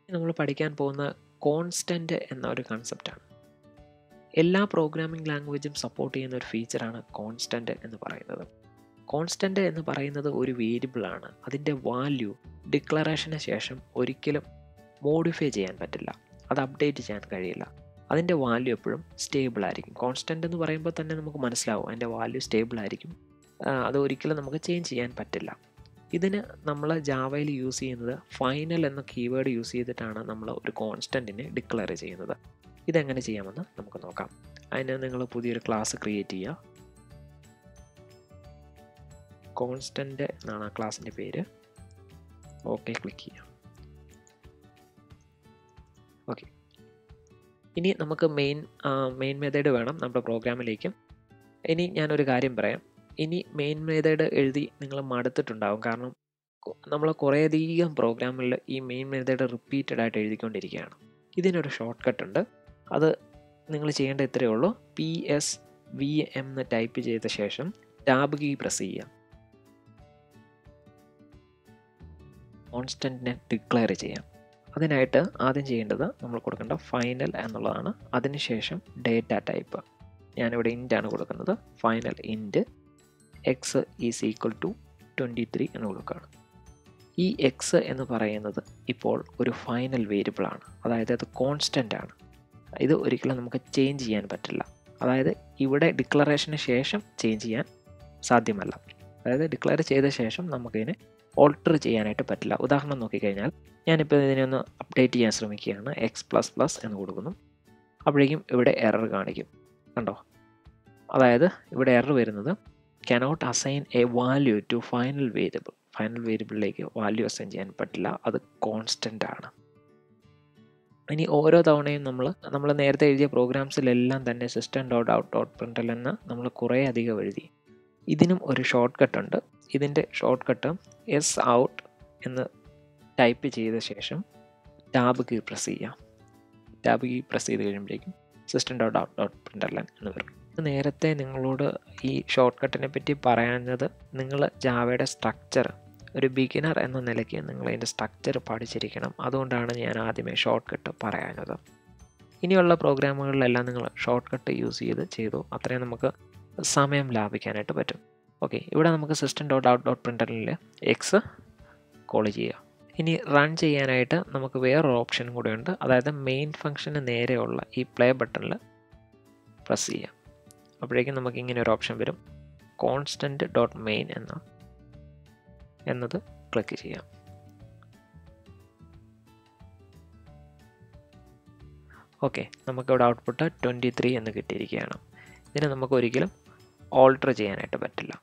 നമ്മൾ പഠിക്കാൻ പോകുന്ന കോൺസ്റ്റൻറ്റ് എന്ന ഒരു കൺസെപ്റ്റാണ് എല്ലാ പ്രോഗ്രാമിംഗ് ലാംഗ്വേജും സപ്പോർട്ട് ചെയ്യുന്ന ഒരു ഫീച്ചറാണ് കോൺസ്റ്റൻറ്റ് എന്ന് പറയുന്നത് കോൺസ്റ്റൻറ്റ് എന്ന് പറയുന്നത് ഒരു വേരിയബിളാണ് അതിൻ്റെ വാല്യൂ ഡിക്ലറേഷന് ശേഷം ഒരിക്കലും മോഡിഫൈ ചെയ്യാൻ പറ്റില്ല അത് അപ്ഡേറ്റ് ചെയ്യാൻ കഴിയില്ല അതിൻ്റെ വാല്യൂ എപ്പോഴും സ്റ്റേബിൾ ആയിരിക്കും കോൺസ്റ്റൻ്റ് എന്ന് പറയുമ്പോൾ തന്നെ നമുക്ക് മനസ്സിലാവും അതിൻ്റെ വാല്യൂ സ്റ്റേബിൾ ആയിരിക്കും അത് ഒരിക്കലും നമുക്ക് ചേഞ്ച് ചെയ്യാൻ പറ്റില്ല ഇതിന് നമ്മൾ ജാവയിൽ യൂസ് ചെയ്യുന്നത് ഫൈനൽ എന്ന കീവേഡ് യൂസ് ചെയ്തിട്ടാണ് നമ്മൾ ഒരു കോൺസ്റ്റൻറ്റിനെ ഡിക്ലെയർ ചെയ്യുന്നത് ഇതെങ്ങനെ ചെയ്യാമെന്ന് നമുക്ക് നോക്കാം അതിന് നിങ്ങൾ പുതിയൊരു ക്ലാസ് ക്രിയേറ്റ് ചെയ്യുക കോൺസ്റ്റൻ്റ് എന്നാണ് ആ ക്ലാസ്സിൻ്റെ പേര് ഓക്കെ ക്ലിക്ക് ചെയ്യാം ഓക്കെ ഇനി നമുക്ക് മെയിൻ മെയിൻ മെത്തേഡ് വേണം നമ്മുടെ പ്രോഗ്രാമിലേക്ക് ഇനി ഞാനൊരു കാര്യം പറയാം ഇനി മെയിൻ മെത്തേഡ് എഴുതി നിങ്ങൾ മടുത്തിട്ടുണ്ടാവും കാരണം നമ്മൾ കുറേയധികം പ്രോഗ്രാമിൽ ഈ മെയിൻ മെത്തേഡ് റിപ്പീറ്റഡ് ആയിട്ട് എഴുതിക്കൊണ്ടിരിക്കുകയാണ് ഇതിനൊരു ഷോർട്ട് കട്ട് ഉണ്ട് അത് നിങ്ങൾ ചെയ്യേണ്ട ഇത്രയേ ഉള്ളൂ പി എസ് വി എം എന്ന് ടൈപ്പ് ചെയ്ത ശേഷം ടാബ് കീ പ്രസ് ചെയ്യുക കോൺസ്റ്റൻറ്റിനെ ഡിക്ലെയർ ചെയ്യാം അതിനായിട്ട് ആദ്യം ചെയ്യേണ്ടത് നമ്മൾ കൊടുക്കേണ്ട ഫൈനൽ എന്നുള്ളതാണ് അതിനുശേഷം ഡേറ്റ ടൈപ്പ് ഞാനിവിടെ ഇൻ്റ് ആണ് കൊടുക്കുന്നത് final ഇൻറ്റ് X is equal to twenty three എന്ന് കൊടുക്കുകയാണ് ഈ എക്സ് എന്ന് പറയുന്നത് ഇപ്പോൾ ഒരു ഫൈനൽ വേരിയബിൾ ആണ് അതായത് അത് കോൺസ്റ്റൻ്റ് ആണ് ഇത് ഒരിക്കലും നമുക്ക് ചേഞ്ച് ചെയ്യാൻ പറ്റില്ല അതായത് ഇവിടെ ഡിക്ലറേഷന് ശേഷം ചേഞ്ച് ചെയ്യാൻ സാധ്യമല്ല അതായത് ഡിക്ലെയർ ചെയ്ത ശേഷം നമുക്കിതിനെ ഓൾട്ടർ ചെയ്യാനായിട്ട് പറ്റില്ല ഉദാഹരണം നോക്കിക്കഴിഞ്ഞാൽ ഞാനിപ്പോൾ ഇതിനെ ഒന്ന് അപ്ഡേറ്റ് ചെയ്യാൻ ശ്രമിക്കുകയാണ് എക്സ് പ്ലസ് പ്ലസ് എന്ന് കൊടുക്കുന്നു അപ്പോഴേക്കും ഇവിടെ എറർ കാണിക്കും കണ്ടോ അതായത് ഇവിടെ എറർ വരുന്നത് cannot assign a value to final variable final വേരിയബിളിലേക്ക് വാല്യൂ അസൈൻ ചെയ്യാൻ പറ്റില്ല അത് കോൺസ്റ്റൻ്റ് ആണ് ഇനി ഓരോ തവണയും നമ്മൾ നമ്മൾ നേരത്തെ എഴുതിയ പ്രോഗ്രാംസിലെല്ലാം തന്നെ system dot out dot println എന്ന് നമ്മൾ കുറേ അധികം എഴുതി ഇതിനും ഒരു ഷോർട്ട് കട്ട് ഉണ്ട് ഇതിൻ്റെ ഷോർട്ട് കട്ട് എസ് ഔട്ട് എന്ന് ടൈപ്പ് ചെയ്ത ശേഷം ടാബ് കീ പ്രസ് ചെയ്യാം ടാബ് കീ പ്രസ് ചെയ്ത് കഴിയുമ്പോഴേക്കും system dot out dot println എന്ന് വരും നേരത്തെ നിങ്ങളോട് ഈ ഷോർട്ട് കട്ടിനെ പറ്റി പറയാഞ്ഞത് നിങ്ങൾ ജാവയുടെ സ്ട്രക്ചർ ഒരു ബിഗിനർ എന്ന നിലയ്ക്ക് നിങ്ങൾ അതിൻ്റെ സ്ട്രക്ചർ പഠിച്ചിരിക്കണം അതുകൊണ്ടാണ് ഞാൻ ആദ്യമേ ഷോർട്ട് കട്ട് പറയാഞ്ഞത് ഇനിയുള്ള പ്രോഗ്രാമുകളിലെല്ലാം നിങ്ങൾ ഷോർട്ട് കട്ട് യൂസ് ചെയ്ത് ചെയ്തു അത്രയും നമുക്ക് സമയം ലാഭിക്കാനായിട്ട് പറ്റും ഓക്കെ ഇവിടെ നമുക്ക് system dot out dot println x call ചെയ്യുക ഇനി റൺ ചെയ്യാനായിട്ട് നമുക്ക് വേറൊരു ഓപ്ഷനും കൂടെ ഉണ്ട് അതായത് മെയിൻ ഫംഗ്ഷന് നേരെയുള്ള ഈ പ്ലേ ബട്ടണിൽ പ്രസ് ചെയ്യാം അപ്പോഴേക്കും നമുക്ക് ഇങ്ങനെ ഒരു ഓപ്ഷൻ വരും കോൺസ്റ്റൻറ്റ് ഡോട്ട് മെയിൻ എന്ന എന്നത് ക്ലിക്ക് ചെയ്യാം ഓക്കെ നമുക്കിവിടെ ഔട്ട്പുട്ട് ട്വൻറ്റി ത്രീ എന്ന് കിട്ടിയിരിക്കുകയാണ് ഇതിനെ നമുക്ക് ഒരിക്കലും ഓൾട്ടർ ചെയ്യാനായിട്ട് പറ്റില്ല